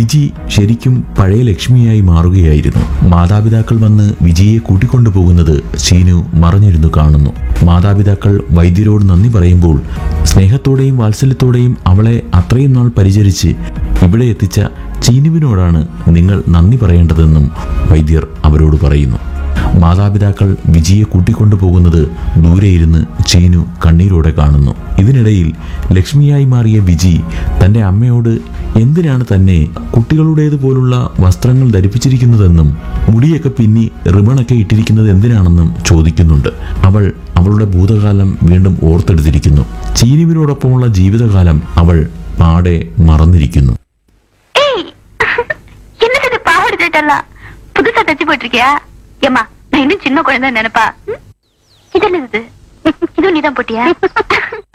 വിജി ശരിക്കും പഴയ ലക്ഷ്മിയായി മാറുകയായിരുന്നു മാതാപിതാക്കൾ വന്ന് വിജിയെ കൂട്ടിക്കൊണ്ടുപോകുന്നത് ചീനു മറഞ്ഞിരുന്നു കാണുന്നു മാതാപിതാക്കൾ വൈദ്യരോട് നന്ദി പറയുമ്പോൾ സ്നേഹത്തോടെയും വാത്സല്യത്തോടെയും അവളെ അത്രയും നാൾ പരിചരിച്ച് ഇവിടെ എത്തിച്ച ചീനുവിനോടാണ് നിങ്ങൾ നന്ദി പറയേണ്ടതെന്നും വൈദ്യർ അവരോട് പറയുന്നു മാതാപിതാക്കൾ വിജിയെ കൂട്ടിക്കൊണ്ടുപോകുന്നത് ദൂരെ ഇരുന്ന് ചീനു കണ്ണീരോടെ കാണുന്നു ഇതിനിടയിൽ ലക്ഷ്മിയായി മാറിയ വിജി തന്റെ അമ്മയോട് എന്തിനാണ് തന്നെ കുട്ടികളുടേതുപോലുള്ള വസ്ത്രങ്ങൾ ധരിപ്പിച്ചിരിക്കുന്നതെന്നും മുടിയൊക്കെ പിന്നി റിബണൊക്കെ ഇട്ടിരിക്കുന്നത് എന്തിനാണെന്നും ചോദിക്കുന്നുണ്ട് അവൾ അവളുടെ ഭൂതകാലം വീണ്ടും ഓർത്തെടുത്തിരിക്കുന്നു ചീനുവിനോടൊപ്പമുള്ള ജീവിതകാലം അവൾ പാടെ മറന്നിരിക്കുന്നു ஏய் என்னது இது பாவாடை சட்டெல்லாம் புதுசா தச்சு போட்டிருக்கியா ஏம்மா நான் இன்னும் சின்ன குழந்தை நினைப்பா ம்? இது என்னது இது இதுவும் நீதான் போட்டியா